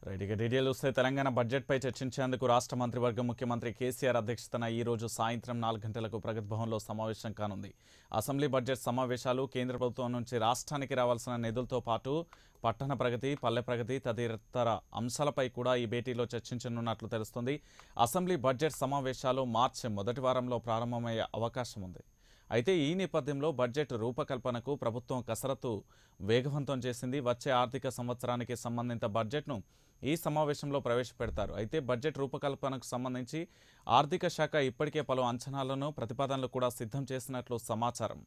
right ఇక detail వస్తే తెలంగాణ బడ్జెట్పై చర్చించేందుకు రాష్ట్ర మంత్రివర్గం ముఖ్యమంత్రి కేసీఆర్ అధ్యక్షతన ఈ రోజు సాయంత్రం నాలుగు గంటలకు ప్రగతి భవన్లో సమావేశం కానుంది అసెంబ్లీ బడ్జెట్ సమావేశాలు కేంద్ర ప్రభుత్వం నుంచి రాష్ట్రానికి రావాల్సిన నిధులతో పాటు పట్టణ ప్రగతి పల్లె ప్రగతి తదితర అంశాలపై కూడా ఈ భేటీలో చర్చించనున్నట్లు తెలుస్తుంది అసెంబ్లీ బడ్జెట్ సమావేశాలు మార్చి మొదటి వారంలో ప్రారంభమయ్యే అవకాశం ఉంది అయితే ఈ నేపథ్యంలో బడ్జెట్ రూపకల్పనకు ప్రభుత్వం కసరత్తు వేగవంతం చేసింది వచ్చే ఆర్థిక సంవత్సరానికి సంబంధిత బడ్జెట్ను ఈ సమావేశంలో ప్రవేశపెడతారు అయితే బడ్జెట్ రూపకల్పనకు సంబంధించి ఆర్థిక శాఖ ఇప్పటికే పలు అంచనాలను ప్రతిపాదనలు కూడా సిద్ధం చేసినట్లు సమాచారం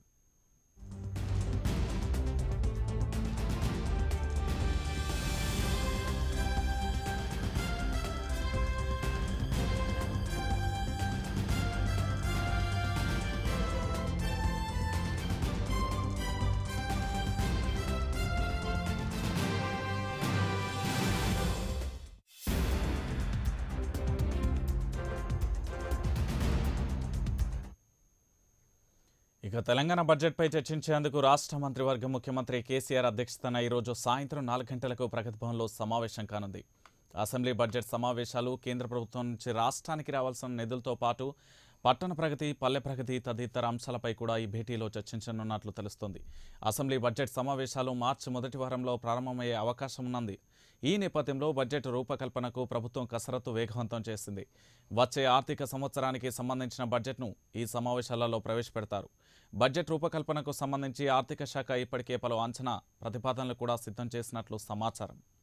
ఇక తెలంగాణ బడ్జెట్పై చర్చించేందుకు రాష్ట్ర మంత్రివర్గం ముఖ్యమంత్రి కేసీఆర్ అధ్యక్షతన ఈరోజు సాయంత్రం నాలుగు గంటలకు ప్రగతి భవన్లో సమావేశం కానుంది అసెంబ్లీ బడ్జెట్ సమావేశాలు కేంద్ర ప్రభుత్వం నుంచి రాష్ట్రానికి రావాల్సిన నిధులతో పాటు పట్టణ ప్రగతి పల్లె ప్రగతి తదితర అంశాలపై కూడా ఈ భేటీలో చర్చించనున్నట్లు తెలుస్తోంది అసెంబ్లీ బడ్జెట్ సమావేశాలు మార్చి మొదటి వారంలో ప్రారంభమయ్యే అవకాశం ఉన్నది ఈ నేపథ్యంలో బడ్జెట్ రూపకల్పనకు ప్రభుత్వం కసరత్తు వేగవంతం చేసింది వచ్చే ఆర్థిక సంవత్సరానికి సంబంధించిన బడ్జెట్ను ఈ సమావేశాలలో ప్రవేశపెడతారు బడ్జెట్ రూపకల్పనకు సంబంధించి ఆర్థిక శాఖ ఇప్పటికే పలు అంచనా ప్రతిపాదనలు కూడా సిద్ధం చేసినట్లు సమాచారం